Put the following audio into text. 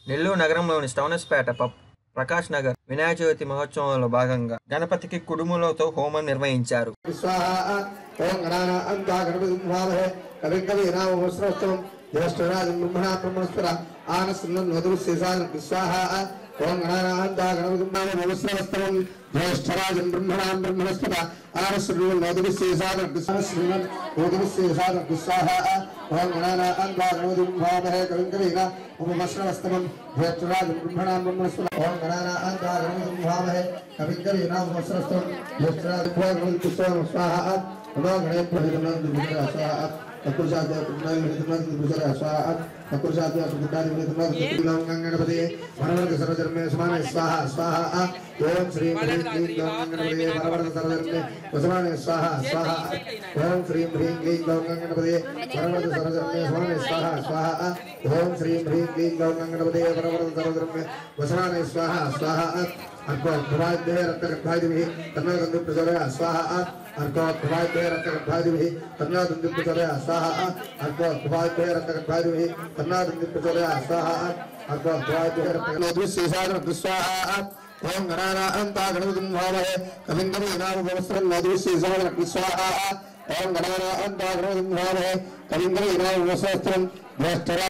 నెల్లూరు నగరంలోని స్టౌనస్పేట పప్ ప్రకాష్ నగర్ వినాయక చవితి మహోత్సవంలో భాగంగా గణపతికి కుడుములతో హోమం నిర్వహించారు स्वाहा ओम गणाना अंता गणपति भावहे कवि कवि नाम वस्त्रस्तम ज्येष्ठराज ब्रह्मणा ब्रह्मणस्परा आनस्नन वधु शेषान स्वाहा ओम गणाना अंता गणपति नाम वस्त्रस्तम ज्येष्ठराज ब्रह्मणा ब्रह्मणस्परा आनस्नन वधु शेषान आनस्नन वधु शेषान स्वाहा ओम गणाना अंता गणपति भावहे कवि कवि नाम वस्त्रस्तम ज्येष्ठराज ब्रह्मणा ब्रह्मणस्परा ओम गणाना अंता गणपति भावहे कवि कवि नाम वस्त्रस्तम ज्येष्ठराज ब्रह्मणा पुष्पं स्वाहा नमो गणेश प्रहितनां दुर्गा स्वाहा तत्पुरुषाद्य पुण्णाय हितनां दुर्गा स्वाहा तत्पुरुषाद्य सुखदाय हितनां दुर्गा गंगणपति वरवर्ग सर्वधर्मे समाने स्वाहा स्वाहा ओम श्री ह्रीं क्लीं गौं गणपति वरवर्ग सर्वधर्मे समाने स्वाहा स्वाहा ओम श्री ह्रीं क्लीं गौं गणपति वरवर्ग सर्वधर्मे समाने स्वाहा स्वाहा ओम श्री ह्रीं क्लीं गौं गणपति वरवर्ग सर्वधर्मे वसमाने स्वाहा स्वाहा अर्को भवाद्य रक्तगर्भादिभिः तन्नो दन्तु प्रचोदया स्वाहा अर्को भवाद्य रक्तगर्भादिभिः तन्नो दन्तु प्रचोदया स्वाहा अर्को भवाद्य रक्तगर्भादिभिः तन्नो दन्तु प्रचोदया स्वाहा अर्को भवाद्य रक्तगर्भादिभिः स्वाहा ओम गणाना अन्ता गणपतिं भावहे कविं कवि नाम भवस्त्रं नदुस्सेसादरक्ति स्वाहा ओम गणाना अन्ता गणपतिं भावहे कविं कवि नाम भवस्त्रं ज्येष्ठरा